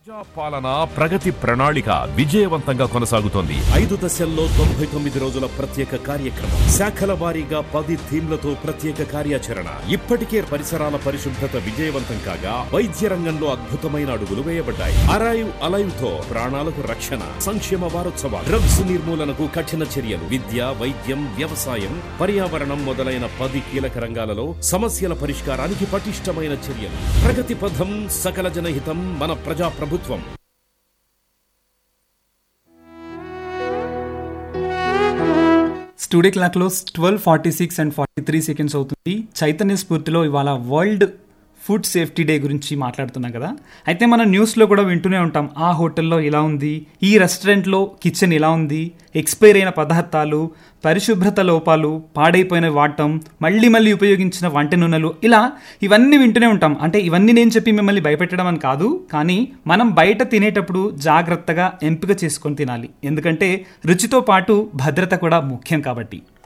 ప్రజా పాలన ప్రగతి ప్రణాళిక విజయవంతంగా కొనసాగుతోంది ఐదు దశల్లో తొంభై తొమ్మిది రోజుల ప్రత్యేక కార్యక్రమం శాఖల వారీగా పది థీమ్లతో ప్రత్యేక కార్యాచరణ ఇప్పటికే పరిసరాల పరిశుభ్రత విజయవంతం కాగా వైద్య రంగంలో అద్భుతమైన అడుగులు వేయబడ్డాయి అరైవ్ అలైవ్ తో ప్రాణాలకు రక్షణ సంక్షేమ వారోత్సవాలు డ్రగ్స్ నిర్మూలనకు కఠిన చర్యలు విద్య వైద్యం వ్యవసాయం పర్యావరణం మొదలైన పది కీలక రంగాలలో సమస్యల పరిష్కారానికి పటిష్టమైన చర్యలు ప్రగతి పథం సకల జనహితం మన ప్రజా ప్రభుత్వం స్టూడియో క్లాక్లో twelve forty six and forty three seconds అవుతుంది చైతన్య స్ఫూర్తిలో ఇవాళ వరల్డ్ ఫుడ్ సేఫ్టీ డే గురించి మాట్లాడుతున్నాం కదా అయితే మనం న్యూస్లో కూడా వింటూనే ఉంటాం ఆ హోటల్లో ఇలా ఉంది ఈ రెస్టారెంట్లో కిచెన్ ఇలా ఉంది ఎక్స్పైర్ అయిన పదార్థాలు పరిశుభ్రత లోపాలు పాడైపోయిన వాడటం మళ్ళీ మళ్ళీ ఉపయోగించిన వంట నూనెలు ఇలా ఇవన్నీ వింటూనే ఉంటాం అంటే ఇవన్నీ నేను చెప్పి మిమ్మల్ని భయపెట్టడం అని కాదు కానీ మనం బయట తినేటప్పుడు జాగ్రత్తగా ఎంపిక చేసుకొని తినాలి ఎందుకంటే రుచితో పాటు భద్రత కూడా ముఖ్యం కాబట్టి